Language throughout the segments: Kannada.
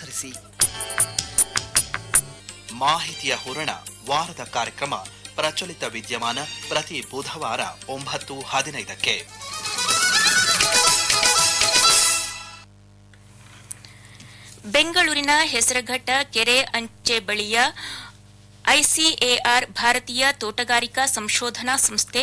ಆಧರಿಸಿ ಮಾಹಿತಿಯ ಹೂರಣ ವಾರದ ಕಾರ್ಯಕ್ರಮ ಪ್ರಚಲಿತ ವಿದ್ಯಮಾನ ಪ್ರತಿ ಬುಧವಾರ ಒಂಬತ್ತು ಹದಿನೈದಕ್ಕೆ ಬೆಂಗಳೂರಿನ ಹೆಸರಘಟ್ಟ ಕೆರೆ ಅಂಚೆ ಬಳಿಯ ಐಸಿಎಆರ್ ಭಾರತೀಯ ತೋಟಗಾರಿಕಾ ಸಂಶೋಧನಾ ಸಂಸ್ಥೆ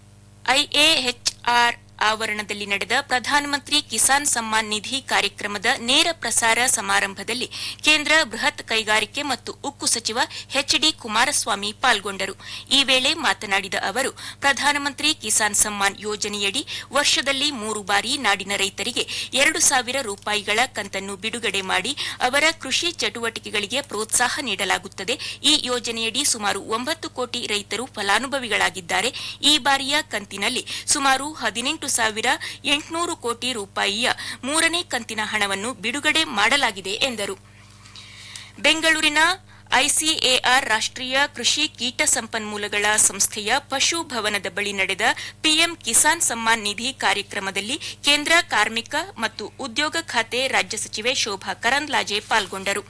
ಐಎಎಚ್ಆರ್ ಆವರಣದಲ್ಲಿ ನಡೆದ ಪ್ರಧಾನಮಂತ್ರಿ ಕಿಸಾನ್ ಸಮ್ಮಾನ್ ನಿಧಿ ಕಾರ್ಯಕ್ರಮದ ನೇರ ಪ್ರಸಾರ ಸಮಾರಂಭದಲ್ಲಿ ಕೇಂದ್ರ ಬೃಹತ್ ಕೈಗಾರಿಕೆ ಮತ್ತು ಉಕ್ಕು ಸಚಿವ ಎಚ್ಡಿ ಕುಮಾರಸ್ವಾಮಿ ಪಾಲ್ಗೊಂಡರು ಈ ವೇಳೆ ಮಾತನಾಡಿದ ಅವರು ಪ್ರಧಾನಮಂತ್ರಿ ಕಿಸಾನ್ ಸಮ್ಮಾನ್ ಯೋಜನೆಯಡಿ ವರ್ಷದಲ್ಲಿ ಮೂರು ಬಾರಿ ನಾಡಿನ ರೈತರಿಗೆ ಎರಡು ಸಾವಿರ ರೂಪಾಯಿಗಳ ಕಂತನ್ನು ಬಿಡುಗಡೆ ಮಾಡಿ ಅವರ ಕೃಷಿ ಚಟುವಟಿಕೆಗಳಿಗೆ ಪ್ರೋತ್ಸಾಹ ನೀಡಲಾಗುತ್ತದೆ ಈ ಯೋಜನೆಯಡಿ ಸುಮಾರು ಒಂಬತ್ತು ಕೋಟಿ ರೈತರು ಫಲಾನುಭವಿಗಳಾಗಿದ್ದಾರೆ ಈ ಬಾರಿಯ ಕಂತಿನಲ್ಲಿ ಸುಮಾರು ಹದಿನೆಂಟು ಸಾವಿರ ಎಂಟುನೂರು ಕೋಟಿ ರೂಪಾಯಿಯ ಮೂರನೇ ಕಂತಿನ ಹಣವನ್ನು ಬಿಡುಗಡೆ ಮಾಡಲಾಗಿದೆ ಎಂದರು ಬೆಂಗಳೂರಿನ ಐಸಿಎಆರ್ ರಾಷ್ಟ್ರೀಯ ಕೃಷಿ ಕೀಟ ಸಂಪನ್ಮೂಲಗಳ ಸಂಸ್ಥೆಯ ಪಶು ಭವನದ ಬಳಿ ನಡೆದ ಪಿಎಂ ಕಿಸಾನ್ ಸಮ್ಮಾನ್ ನಿಧಿ ಕಾರ್ಯಕ್ರಮದಲ್ಲಿ ಕೇಂದ್ರ ಕಾರ್ಮಿಕ ಮತ್ತು ಉದ್ಯೋಗ ಖಾತೆ ರಾಜ್ಯ ಸಚಿವೆ ಶೋಭಾ ಕರಂದ್ಲಾಜೆ ಪಾಲ್ಗೊಂಡರು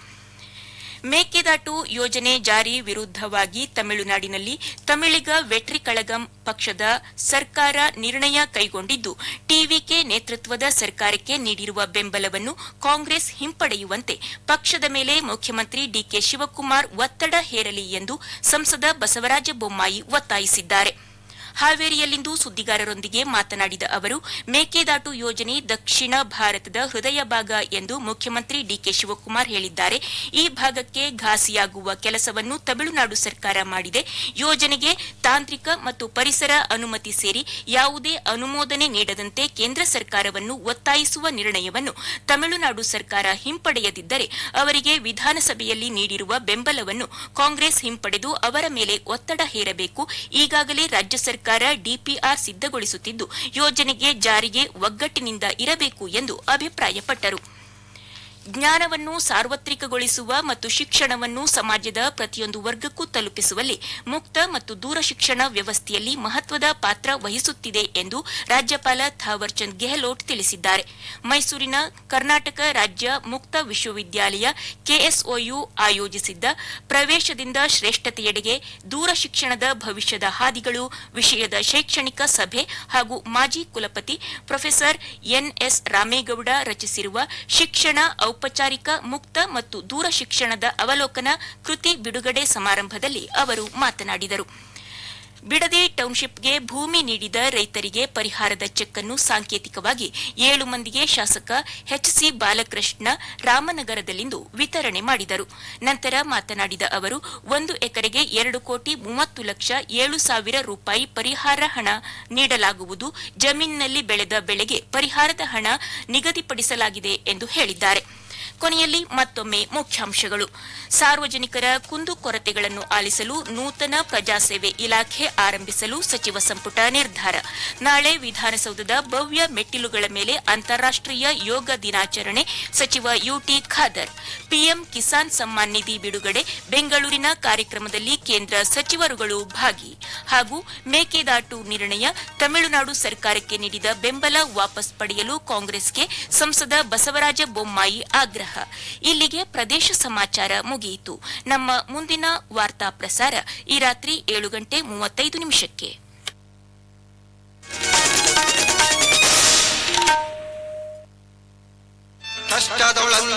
ಮೇಕೆದಾಟು ಯೋಜನೆ ಜಾರಿ ವಿರುದ್ದವಾಗಿ ತಮಿಳುನಾಡಿನಲ್ಲಿ ತಮಿಳಿಗ ವೆಟ್ರಿ ಕಳಗಂ ಪಕ್ಷದ ಸರ್ಕಾರ ನಿರ್ಣಯ ಕೈಗೊಂಡಿದ್ದು ಟಿವಿಕೆ ನೇತೃತ್ವದ ಸರ್ಕಾರಕ್ಕೆ ನೀಡಿರುವ ಬೆಂಬಲವನ್ನು ಕಾಂಗ್ರೆಸ್ ಹಿಂಪಡೆಯುವಂತೆ ಪಕ್ಷದ ಮೇಲೆ ಮುಖ್ಯಮಂತ್ರಿ ಡಿಕೆ ಶಿವಕುಮಾರ್ ಒತ್ತಡ ಹೇರಲಿ ಎಂದು ಸಂಸದ ಬಸವರಾಜ ಬೊಮ್ಮಾಯಿ ಒತ್ತಾಯಿಸಿದ್ದಾರೆ ಹಾವೇರಿಯಲ್ಲಿಂದು ಸುದ್ದಿಗಾರರೊಂದಿಗೆ ಮಾತನಾಡಿದ ಅವರು ಮೇಕೆದಾಟು ಯೋಜನೆ ದಕ್ಷಿಣ ಭಾರತದ ಹೃದಯ ಭಾಗ ಎಂದು ಮುಖ್ಯಮಂತ್ರಿ ಡಿಕೆ ಶಿವಕುಮಾರ್ ಹೇಳಿದ್ದಾರೆ ಈ ಭಾಗಕ್ಕೆ ಘಾಸಿಯಾಗುವ ಕೆಲಸವನ್ನು ತಮಿಳುನಾಡು ಸರ್ಕಾರ ಮಾಡಿದೆ ಯೋಜನೆಗೆ ತಾಂತ್ರಿಕ ಮತ್ತು ಪರಿಸರ ಅನುಮತಿ ಸೇರಿ ಯಾವುದೇ ಅನುಮೋದನೆ ನೀಡದಂತೆ ಕೇಂದ್ರ ಸರ್ಕಾರವನ್ನು ಒತ್ತಾಯಿಸುವ ನಿರ್ಣಯವನ್ನು ತಮಿಳುನಾಡು ಸರ್ಕಾರ ಹಿಂಪಡೆಯದಿದ್ದರೆ ಅವರಿಗೆ ವಿಧಾನಸಭೆಯಲ್ಲಿ ನೀಡಿರುವ ಬೆಂಬಲವನ್ನು ಕಾಂಗ್ರೆಸ್ ಹಿಂಪಡೆದು ಅವರ ಮೇಲೆ ಒತ್ತಡ ಹೇರಬೇಕು ಈಗಾಗಲೇ ರಾಜ್ಯ ಸರ್ಕಾರ ಡಿಪಿಆರ್ ಸಿದ್ದಗೊಳಿಸುತ್ತಿದ್ದು ಯೋಜನೆಗೆ ಜಾರಿಗೆ ಒಗ್ಗಟ್ಟಿನಿಂದ ಇರಬೇಕು ಎಂದು ಅಭಿಪ್ರಾಯಪಟ್ಟರು ಜ್ಞಾನವನ್ನು ಸಾರ್ವತ್ರಿಕಗೊಳಿಸುವ ಮತ್ತು ಶಿಕ್ಷಣವನ್ನು ಸಮಾಜದ ಪ್ರತಿಯೊಂದು ವರ್ಗಕ್ಕೂ ತಲುಪಿಸುವಲ್ಲಿ ಮುಕ್ತ ಮತ್ತು ದೂರ ಶಿಕ್ಷಣ ವ್ಯವಸ್ಥೆಯಲ್ಲಿ ಮಹತ್ವದ ಪಾತ್ರ ವಹಿಸುತ್ತಿದೆ ಎಂದು ರಾಜ್ಯಪಾಲ ಥಾವರ್ಚಂದ್ ಗೆಹ್ಲೋಟ್ ತಿಳಿಸಿದ್ದಾರೆ ಮೈಸೂರಿನ ಕರ್ನಾಟಕ ರಾಜ್ಯ ಮುಕ್ತ ವಿಶ್ವವಿದ್ಯಾಲಯ ಕೆಎಸ್ಒಯು ಆಯೋಜಿಸಿದ್ದ ಪ್ರವೇಶದಿಂದ ಶ್ರೇಷ್ಠತೆಯೆಡೆಗೆ ದೂರ ಶಿಕ್ಷಣದ ಭವಿಷ್ಯದ ಹಾದಿಗಳು ವಿಷಯದ ಶೈಕ್ಷಣಿಕ ಸಭೆ ಹಾಗೂ ಮಾಜಿ ಕುಲಪತಿ ಪ್ರೊಫೆಸರ್ ಎನ್ಎಸ್ ರಾಮೇಗೌಡ ರಚಿಸಿರುವ ಶಿಕ್ಷಣ ಔಪಚಾರಿಕ ಮುಕ್ತ ಮತ್ತು ದೂರ ಶಿಕ್ಷಣದ ಅವಲೋಕನ ಕೃತಿ ಬಿಡುಗಡೆ ಸಮಾರಂಭದಲ್ಲಿ ಅವರು ಮಾತನಾಡಿದರು ಬಿಡದಿ ಟೌನ್ಶಿಪ್ಗೆ ಭೂಮಿ ನೀಡಿದ ರೈತರಿಗೆ ಪರಿಹಾರದ ಚೆಕ್ ಅನ್ನು ಸಾಂಕೇತಿಕವಾಗಿ ಏಳು ಮಂದಿಗೆ ಶಾಸಕ ಎಚ್ಸಿ ಬಾಲಕೃಷ್ಣ ರಾಮನಗರದಲ್ಲಿಂದು ವಿತರಣೆ ಮಾಡಿದರು ನಂತರ ಮಾತನಾಡಿದ ಅವರು ಒಂದು ಎಕರೆಗೆ ಎರಡು ಕೋಟಿ ಮೂವತ್ತು ಲಕ್ಷ ಏಳು ಸಾವಿರ ರೂಪಾಯಿ ಪರಿಹಾರ ಹಣ ನೀಡಲಾಗುವುದು ಜಮೀನಿನಲ್ಲಿ ಬೆಳೆದ ಬೆಳೆಗೆ ಪರಿಹಾರದ ಹಣ ನಿಗದಿಪಡಿಸಲಾಗಿದೆ ಎಂದು ಹೇಳಿದ್ದಾರೆ ಕೊನೆಯಲ್ಲಿ ಮತ್ತೊಮ್ಮೆ ಮುಖ್ಯಾಂಶಗಳು ಸಾರ್ವಜನಿಕರ ಕುಂದುಕೊರತೆಗಳನ್ನು ಆಲಿಸಲು ನೂತನ ಪ್ರಜಾಸೇವೆ ಇಲಾಖೆ ಆರಂಭಿಸಲು ಸಚಿವ ಸಂಪುಟ ನಿರ್ಧಾರ ನಾಳೆ ವಿಧಾನಸೌಧದ ಭವ್ಯ ಮೆಟ್ಟಿಲುಗಳ ಮೇಲೆ ಅಂತಾರಾಷ್ಟೀಯ ಯೋಗ ದಿನಾಚರಣೆ ಸಚಿವ ಯುಟಿ ಖಾದರ್ ಪಿಎಂ ಕಿಸಾನ್ ಸಮ್ಮಾನ್ ನಿಧಿ ಬಿಡುಗಡೆ ಬೆಂಗಳೂರಿನ ಕಾರ್ಯಕ್ರಮದಲ್ಲಿ ಕೇಂದ್ರ ಸಚಿವರುಗಳು ಭಾಗಿ ಹಾಗೂ ಮೇಕೆದಾಟು ನಿರ್ಣಯ ತಮಿಳುನಾಡು ಸರ್ಕಾರಕ್ಕೆ ನೀಡಿದ ಬೆಂಬಲ ವಾಪಸ್ ಪಡೆಯಲು ಕಾಂಗ್ರೆಸ್ಗೆ ಸಂಸದ ಬಸವರಾಜ ಬೊಮ್ಮಾಯಿ ಆಗ್ರಹ ಇಲ್ಲಿಗೆ ಪ್ರದೇಶ ಸಮಾಚಾರ ಮುಗಿಯಿತು ನಮ್ಮ ಮುಂದಿನ ವಾರ್ತಾ ಪ್ರಸಾರ ಈ ರಾತ್ರಿ ಏಳು ಗಂಟೆ ಮೂವತ್ತೈದು ನಿಮಿಷಕ್ಕೆ ಕಷ್ಟದೊಳಂದ